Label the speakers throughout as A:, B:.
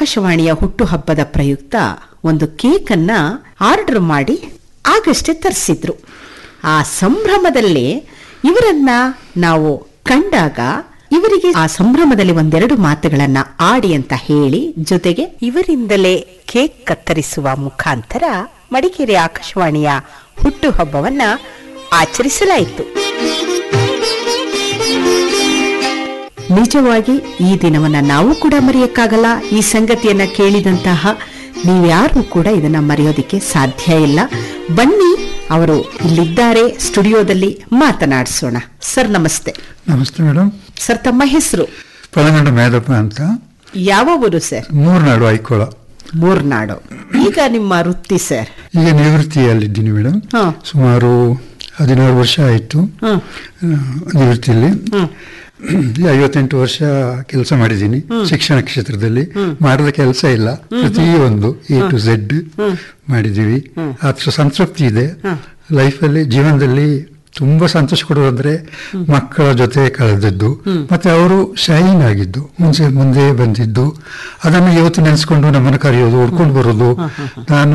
A: ಆಕಾಶವಾಣಿಯ ಹುಟ್ಟುಹಬ್ಬದ ಪ್ರಯುಕ್ತ ಒಂದು ಕೇಕ್ ಅನ್ನ ಆರ್ಡರ್ ಮಾಡಿ ಆಗಷ್ಟೇ ತರಿಸಿದ್ರು ಆ ಸಂಭ್ರಮದಲ್ಲೇ ಇವರನ್ನ ನಾವು ಕಂಡಾಗ ಇವರಿಗೆ ಆ ಸಂಭ್ರಮದಲ್ಲಿ ಒಂದೆರಡು ಮಾತುಗಳನ್ನ ಆಡಿ ಅಂತ ಹೇಳಿ ಜೊತೆಗೆ ಇವರಿಂದಲೇ ಕೇಕ್ ಕತ್ತರಿಸುವ ಮುಖಾಂತರ ಮಡಿಕೇರಿ ಆಕಾಶವಾಣಿಯ ಹುಟ್ಟುಹಬ್ಬವನ್ನ ಆಚರಿಸಲಾಯಿತು ನಿಜವಾಗಿ ಈ ದಿನವನ್ನ ನಾವು ಕೂಡ ಮರೆಯಕ್ಕಾಗಲ್ಲ ಈ ಸಂಗತಿಯನ್ನ ಕೇಳಿದಂತಹ ನೀವ್ಯಾರು ಕೂಡ ಇದನ್ನ ಮರೆಯೋದಿಕ್ಕೆ ಸಾಧ್ಯ ಇಲ್ಲ ಬನ್ನಿ ಅವರು ಇಲ್ಲಿದ್ದಾರೆ ಸ್ಟುಡಿಯೋದಲ್ಲಿ ಮಾತನಾಡಿಸೋಣ ಸರ್ ನಮಸ್ತೆ
B: ನಮಸ್ತೆ ಮೇಡಮ್
A: ಸರ್ ತಮ್ಮ ಹೆಸರು
B: ಪಳಗಂಡ ಮೇದಪ್ಪ ಅಂತ
A: ಯಾವ ಊರು ಸರ್
B: ಮೂರ್ನಾಡು ಐಕೋಳ
A: ಮೂರ್ನಾಡು ಈಗ ನಿಮ್ಮ ವೃತ್ತಿ ಸರ್
B: ಈಗ ನಿವೃತ್ತಿಯಲ್ಲಿದ್ದೀನಿ ಮೇಡಮ್
A: ಹಾ.
B: ಸುಮಾರು ಹದಿನಾರು ವರ್ಷ ಆಯಿತು
A: ಹ್ಮ್
B: ನಿವೃತ್ತಿಯಲ್ಲಿ
A: ಹ್ಮ್
B: ಈ ಐವತ್ತೆಂಟು ವರ್ಷ ಕೆಲಸ ಮಾಡಿದ್ದೀನಿ ಶಿಕ್ಷಣ ಕ್ಷೇತ್ರದಲ್ಲಿ ಮಾಡದ ಕೆಲಸ ಇಲ್ಲ ಪ್ರತಿಯೊಂದು ಎ ಟು ಝೆಡ್ ಮಾಡಿದ್ದೀವಿ ಅಷ್ಟು ಸಂತೃಪ್ತಿ ಇದೆ ಲೈಫಲ್ಲಿ ಜೀವನದಲ್ಲಿ ತುಂಬಾ ಸಂತೋಷ ಕೊಡೋದಂದ್ರೆ ಮಕ್ಕಳ ಜೊತೆ ಕಳೆದದ್ದು ಮತ್ತೆ ಅವರು ಶೈನ್ ಆಗಿದ್ದು ಮುಂಚೆ ಮುಂದೆ ಬಂದಿದ್ದು ಅದನ್ನು ಇವತ್ತು ನೆನೆಸ್ಕೊಂಡು ನಮ್ಮನ್ನು ಕರೆಯೋದು ಹುಡ್ಕೊಂಡು ಬರೋದು ನಾನು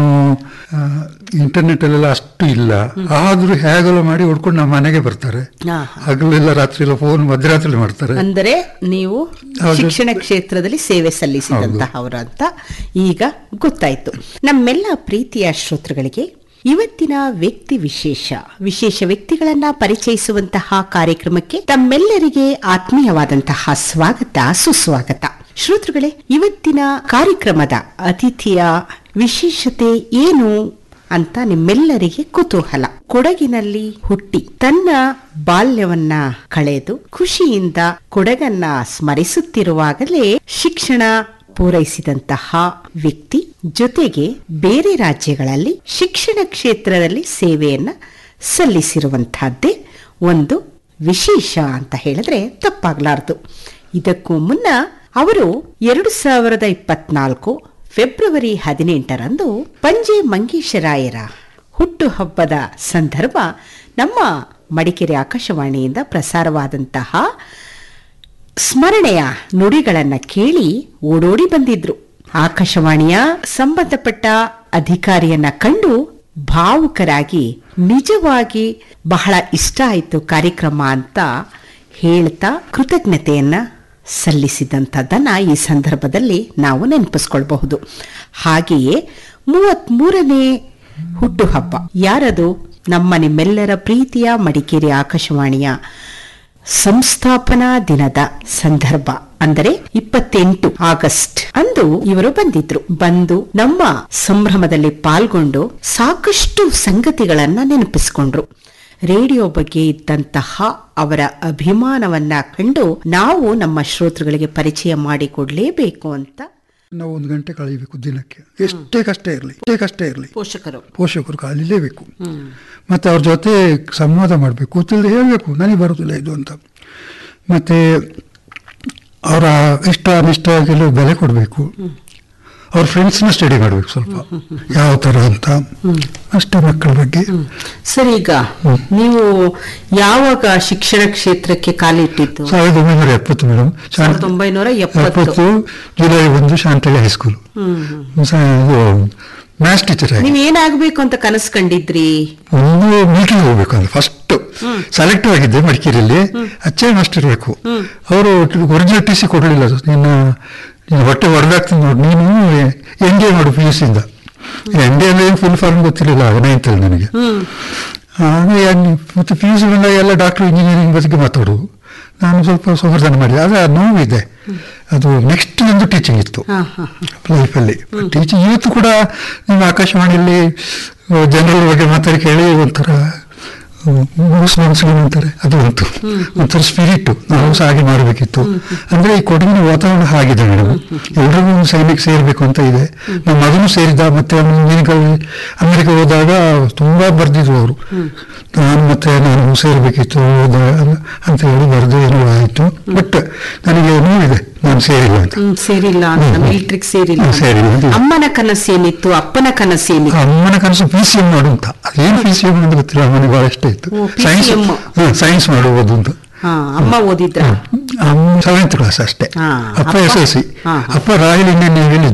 B: ಇಂಟರ್ನೆಟ್ ಅಲ್ಲೆಲ್ಲ ಅಷ್ಟು ಇಲ್ಲ ಆದ್ರೂ ಹೇಗೆಲ್ಲ ಮಾಡಿ ಹುಡ್ಕೊಂಡು ನಮ್ಮ ಮನೆಗೆ ಬರ್ತಾರೆ
A: ಹಾ,
B: ಹಗಲೆಲ್ಲ ರಾತ್ರಿ ಎಲ್ಲ ಫೋನ್ ಮಧ್ಯರಾತ್ರಿ ಮಾಡ್ತಾರೆ
A: ಅಂದರೆ ನೀವು
B: ಹೌದು.
A: ಶಿಕ್ಷಣ ಕ್ಷೇತ್ರದಲ್ಲಿ ಸೇವೆ ಸಲ್ಲಿಸಿದಂತಹವರು ಅಂತ ಈಗ ಗೊತ್ತಾಯ್ತು ನಮ್ಮೆಲ್ಲ ಪ್ರೀತಿಯ ಶ್ರೋತೃಗಳಿಗೆ ಇವತ್ತಿನ ವ್ಯಕ್ತಿ ವಿಶೇಷ ವಿಶೇಷ ವ್ಯಕ್ತಿಗಳನ್ನ ಪರಿಚಯಿಸುವಂತಹ ಕಾರ್ಯಕ್ರಮಕ್ಕೆ ತಮ್ಮೆಲ್ಲರಿಗೆ ಆತ್ಮೀಯವಾದಂತಹ ಸ್ವಾಗತ ಸುಸ್ವಾಗತ ಶ್ರೋತೃಗಳೇ ಇವತ್ತಿನ ಕಾರ್ಯಕ್ರಮದ ಅತಿಥಿಯ ವಿಶೇಷತೆ ಏನು ಅಂತ ನಿಮ್ಮೆಲ್ಲರಿಗೆ ಕುತೂಹಲ ಕೊಡಗಿನಲ್ಲಿ ಹುಟ್ಟಿ ತನ್ನ ಬಾಲ್ಯವನ್ನ ಕಳೆದು ಖುಷಿಯಿಂದ ಕೊಡಗನ್ನ ಸ್ಮರಿಸುತ್ತಿರುವಾಗಲೇ ಶಿಕ್ಷಣ ಪೂರೈಸಿದಂತಹ ವ್ಯಕ್ತಿ ಜೊತೆಗೆ ಬೇರೆ ರಾಜ್ಯಗಳಲ್ಲಿ ಶಿಕ್ಷಣ ಕ್ಷೇತ್ರದಲ್ಲಿ ಸೇವೆಯನ್ನ ಸಲ್ಲಿಸಿರುವಂತಹದ್ದೇ ಒಂದು ವಿಶೇಷ ಅಂತ ಹೇಳಿದ್ರೆ ತಪ್ಪಾಗ್ಲಾರ್ದು ಇದಕ್ಕೂ ಮುನ್ನ ಅವರು ಎರಡು ಸಾವಿರದ ಇಪ್ಪತ್ನಾಲ್ಕು ಫೆಬ್ರವರಿ ಹದಿನೆಂಟರಂದು ಪಂಜೆ ಮಂಗೇಶರಾಯರ ಹುಟ್ಟುಹಬ್ಬದ ಸಂದರ್ಭ ನಮ್ಮ ಮಡಿಕೇರಿ ಆಕಾಶವಾಣಿಯಿಂದ ಪ್ರಸಾರವಾದಂತಹ ಸ್ಮರಣೆಯ ನುಡಿಗಳನ್ನ ಕೇಳಿ ಓಡೋಡಿ ಬಂದಿದ್ರು ಆಕಾಶವಾಣಿಯ ಸಂಬಂಧಪಟ್ಟ ಅಧಿಕಾರಿಯನ್ನ ಕಂಡು ಭಾವುಕರಾಗಿ ನಿಜವಾಗಿ ಬಹಳ ಇಷ್ಟ ಆಯಿತು ಕಾರ್ಯಕ್ರಮ ಅಂತ ಹೇಳ್ತಾ ಕೃತಜ್ಞತೆಯನ್ನ ಸಲ್ಲಿಸಿದಂಥದ್ದನ್ನ ಈ ಸಂದರ್ಭದಲ್ಲಿ ನಾವು ನೆನಪಿಸ್ಕೊಳ್ಬಹುದು ಹಾಗೆಯೇ ಮೂವತ್ಮೂರನೇ ಹುಟ್ಟುಹಬ್ಬ ಯಾರದು ನಮ್ಮ ನಿಮ್ಮೆಲ್ಲರ ಪ್ರೀತಿಯ ಮಡಿಕೇರಿ ಆಕಾಶವಾಣಿಯ ಸಂಸ್ಥಾಪನಾ ದಿನದ ಸಂದರ್ಭ ಅಂದರೆ ಇಪ್ಪತ್ತೆಂಟು ಆಗಸ್ಟ್ ಅಂದು ಇವರು ಬಂದಿದ್ರು ಬಂದು ನಮ್ಮ ಸಂಭ್ರಮದಲ್ಲಿ ಪಾಲ್ಗೊಂಡು ಸಾಕಷ್ಟು ಸಂಗತಿಗಳನ್ನ ನೆನಪಿಸಿಕೊಂಡ್ರು ರೇಡಿಯೋ ಬಗ್ಗೆ ಇದ್ದಂತಹ ಅವರ ಅಭಿಮಾನವನ್ನ ಕಂಡು ನಾವು ನಮ್ಮ ಶ್ರೋತೃಗಳಿಗೆ ಪರಿಚಯ ಮಾಡಿಕೊಡ್ಲೇಬೇಕು ಅಂತ
B: ನಾವು ಒಂದು ಗಂಟೆ ಕಳೀಬೇಕು ದಿನಕ್ಕೆ ಎಷ್ಟೇ ಕಷ್ಟ ಇರಲಿ ಎಷ್ಟೇ ಕಷ್ಟ ಇರಲಿ
A: ಪೋಷಕರು
B: ಪೋಷಕರು ಕಲೀಲೇಬೇಕು ಮತ್ತೆ ಅವ್ರ ಜೊತೆ ಸಂವಾದ ಮಾಡಬೇಕು ಕೂತಿಲ್ದೆ ಹೇಳಬೇಕು ನನಗೆ ಬರೋದಿಲ್ಲ ಇದು ಅಂತ ಮತ್ತೆ ಅವರ ಇಷ್ಟ ಅನಿಷ್ಟಕ್ಕೆಲ್ಲ ಬೆಲೆ ಕೊಡಬೇಕು ಅವ್ರ ಫ್ರೆಂಡ್ಸ್ನ ಸ್ಟಡಿ ಮಾಡಬೇಕು ಸ್ವಲ್ಪ ಯಾವ ಥರ ಅಂತ ಅಷ್ಟೇ ಮಕ್ಕಳ ಬಗ್ಗೆ
A: ಸರ್ ಈಗ ನೀವು ಯಾವಾಗ ಶಿಕ್ಷಣ ಕ್ಷೇತ್ರಕ್ಕೆ ಕಾಲಿಟ್ಟಿದ್ದು
B: ಸಾವಿರದ ಒಂಬೈನೂರ ಎಪ್ಪತ್ತು ಮೇಡಮ್
A: ಸಾವಿರದ ಒಂಬೈನೂರ ಎಪ್ಪತ್ತು
B: ಎಪ್ಪತ್ತು ಜುಲೈ ಒಂದು ಶಾಂತಳ್ಳಿ ಹೈಸ್ಕೂಲ್ ಮ್ಯಾಥ್ಸ್ ಟೀಚರ್ ಆಗಿ
A: ನೀವ್ ಏನಾಗ್ಬೇಕು ಅಂತ ಕನಸು ಕಂಡಿದ್ರಿ
B: ಒಂದು ಮೀಟಿಂಗ್ ಹೋಗ್ಬೇಕು ಅಂದ್ರೆ ಫಸ್ಟ್ ಸೆಲೆಕ್ಟ್ ಆಗಿದ್ದೆ ಮಡಿಕೇರಿಯಲ್ಲಿ ಅಚ್ಚೆ ಮಾಸ್ಟರ್ ಇರಬೇಕು ಅವರು ಒರಿಜಿನಲ್ ಟಿ ಸಿ ಕೊಡಲಿಲ್ಲ ನೀನು ನೀನು ಹೊಟ್ಟೆ ಹೊಡೆದಾಗ್ತೀನಿ ನೋಡಿ ನೀನು ಎನ್ ಡಿ ಎ ಮಾಡು ಪಿ ಯು ಸಿಯಿಂದ ಎನ್ ಡಿ ಎಲ್ಲಿ ಫುಲ್ ಫಾರ್ಮ್ ಗೊತ್ತಿರಲಿಲ್ಲ ನೈನ್ತಲ್ಲಿ ನನಗೆ ಆಮೇಲೆ ಮತ್ತೆ ಪಿ ಯು ಸಿ ಬಂದಾಗ ಎಲ್ಲ ಡಾಕ್ಟರ್ ಇಂಜಿನಿಯರಿಂಗ್ ಬಗ್ಗೆ ಮಾತಾಡೋದು ನಾನು ಸ್ವಲ್ಪ ಸಂವರ್ಧನ ಮಾಡಿದೆ ಆದರೆ ಆ ನೋವಿದೆ ಅದು ನೆಕ್ಸ್ಟ್ ನಂದು ಟೀಚಿಂಗ್ ಇತ್ತು
A: ಹಾ, ಹಾ,
B: ಲೈಫಲ್ಲಿ ಟೀಚಿಂಗ್ ಇವತ್ತು ಕೂಡ ನಿಮ್ಮ ಆಕಾಶವಾಣಿಯಲ್ಲಿ ಜನರಲ್ ಬಗ್ಗೆ ಮಾತಾಡಿ ಕೇಳಿ ಒಂಥರ ಮುಸ್ಲಿಮ್ಸ್ಗಳು ಅಂತಾರೆ ಅದು ಉಂಟು ಒಂಥರ ಸ್ಪಿರಿಟ್ ನಾವು ಸಹ ಹಾಗೆ ಮಾಡಬೇಕಿತ್ತು ಅಂದ್ರೆ ಈ ಕೊಡಗಿನ ವಾತಾವರಣ ಹಾಗಿದೆ ಮೇಡಮ್ ಎಲ್ರಿಗೂ ಒಂದು ಸೈನಿಕ ಸೇರ್ಬೇಕು ಅಂತ ಇದೆ ನಮ್ಮ ಮಗನು ಸೇರಿದ ಮತ್ತೆ ಅವನು ಇಂಜಿನಿಯರಿಂಗ್ ಅಮೆರಿಕ ಹೋದಾಗ ತುಂಬಾ ಬರ್ದಿದ್ರು ಅವರು ನಾನು ಮತ್ತೆ ನಾನು ಸೇರ್ಬೇಕಿತ್ತು ಹೋದ ಅಂತ ಹೇಳಿ ಬರೆದು ಏನೋ ಆಯಿತು ಬಟ್ ನನಗೆ ನೋವಿದೆ ನಾನು ಸೇರಿಲ್ಲ ಅಂತ
A: ಹ್ಮ್, ಸೇರಿಲ್ಲ ಅಂತ ಮಿಲಿಟ್ರಿಗ್ ಸೇರಿಲ್ಲ
B: ಹ್ಮ್, ಸೇರಿಲ್ಲ ಅಂತ.
A: ಅಮ್ಮನ ಕನಸೇನಿತ್ತು ಅಪ್ಪನ ಕನಸೇನಿತ್ತು
B: ಅಮ್ಮನ ಕನಸು ಪಿ ಸಿ ಎಂ ಮಾಡು ಅಂತ ಅದೇನು ಪಿ ಸಿ ಎಂ ಅಂತ ಗೊತ್ತಿಲ್ಲ ಅಮ್ಮನಿಗೆ ಬಹಳ ಇಷ್ಟ ಇತ್ತು
A: ಓ,
B: ಸೈನ್ಸ್
A: PCM.
B: ಸೈನ್ಸ್ ಮಾಡುವುದು ಅಂತ
A: ಹಾ ಅಮ್ಮ ಓದಿದ್ರ
B: ಅಮ್ಮ ಸೆವೆಂತ್ ಕ್ಲಾಸ್ ಅಷ್ಟೇ
A: ಹಾ,
B: ಅಪ್ಪ
A: ಅಪ್ಪ?
B: ಎಸ್ ಎಲ್ ಸಿ
A: ಹಾ, ಹಾ.
B: ಅಪ್ಪ ರಾಯಲ್ ಇಂಡಿಯನ್ ನೇವಿಯಲ್ಲಿ